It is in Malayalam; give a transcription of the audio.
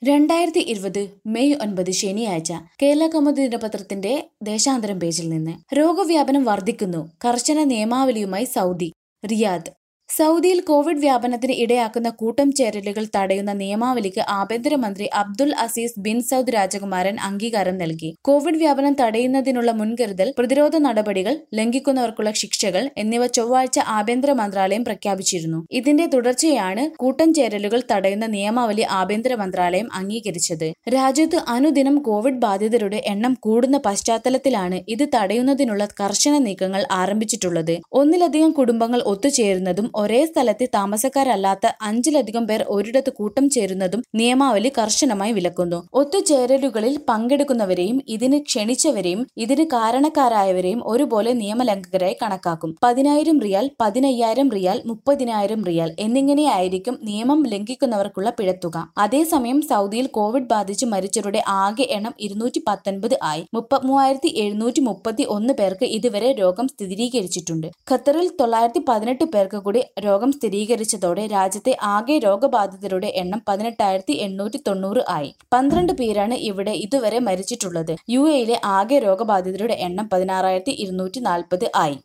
രണ്ടായിരത്തി ഇരുപത് മെയ് ഒൻപത് ശനിയാഴ്ച കേരള കൗമുദി ദിനപത്രത്തിന്റെ ദേശാന്തരം പേജിൽ നിന്ന് രോഗവ്യാപനം വർദ്ധിക്കുന്നു കർശന നിയമാവലിയുമായി സൗദി റിയാദ് സൗദിയിൽ കോവിഡ് വ്യാപനത്തിന് ഇടയാക്കുന്ന കൂട്ടം ചേരലുകൾ തടയുന്ന നിയമാവലിക്ക് ആഭ്യന്തരമന്ത്രി അബ്ദുൽ അസീസ് ബിൻ സൗദ് രാജകുമാരൻ അംഗീകാരം നൽകി കോവിഡ് വ്യാപനം തടയുന്നതിനുള്ള മുൻകരുതൽ പ്രതിരോധ നടപടികൾ ലംഘിക്കുന്നവർക്കുള്ള ശിക്ഷകൾ എന്നിവ ചൊവ്വാഴ്ച ആഭ്യന്തര മന്ത്രാലയം പ്രഖ്യാപിച്ചിരുന്നു ഇതിന്റെ തുടർച്ചയാണ് കൂട്ടം ചേരലുകൾ തടയുന്ന നിയമാവലി ആഭ്യന്തര മന്ത്രാലയം അംഗീകരിച്ചത് രാജ്യത്ത് അനുദിനം കോവിഡ് ബാധിതരുടെ എണ്ണം കൂടുന്ന പശ്ചാത്തലത്തിലാണ് ഇത് തടയുന്നതിനുള്ള കർശന നീക്കങ്ങൾ ആരംഭിച്ചിട്ടുള്ളത് ഒന്നിലധികം കുടുംബങ്ങൾ ഒത്തുചേരുന്നതും ഒരേ സ്ഥലത്തെ താമസക്കാരല്ലാത്ത അഞ്ചിലധികം പേർ ഒരിടത്ത് കൂട്ടം ചേരുന്നതും നിയമാവലി കർശനമായി വിലക്കുന്നു ഒത്തുചേരലുകളിൽ പങ്കെടുക്കുന്നവരെയും ഇതിന് ക്ഷണിച്ചവരെയും ഇതിന് കാരണക്കാരായവരെയും ഒരുപോലെ നിയമലംഘകരായി കണക്കാക്കും പതിനായിരം റിയാൽ പതിനയ്യായിരം റിയാൽ മുപ്പതിനായിരം റിയാൽ എന്നിങ്ങനെയായിരിക്കും നിയമം ലംഘിക്കുന്നവർക്കുള്ള പിഴത്തുക അതേസമയം സൗദിയിൽ കോവിഡ് ബാധിച്ച് മരിച്ചവരുടെ ആകെ എണ്ണം ഇരുന്നൂറ്റി പത്തൊൻപത് ആയി മുപ്പത്തി മൂവായിരത്തി എഴുന്നൂറ്റി മുപ്പത്തി ഒന്ന് പേർക്ക് ഇതുവരെ രോഗം സ്ഥിരീകരിച്ചിട്ടുണ്ട് ഖത്തറിൽ തൊള്ളായിരത്തി പതിനെട്ട് പേർക്ക് കൂടി രോഗം സ്ഥിരീകരിച്ചതോടെ രാജ്യത്തെ ആകെ രോഗബാധിതരുടെ എണ്ണം പതിനെട്ടായിരത്തി എണ്ണൂറ്റി തൊണ്ണൂറ് ആയി പന്ത്രണ്ട് പേരാണ് ഇവിടെ ഇതുവരെ മരിച്ചിട്ടുള്ളത് യു എയിലെ ആകെ രോഗബാധിതരുടെ എണ്ണം പതിനാറായിരത്തി ഇരുന്നൂറ്റി നാൽപ്പത് ആയി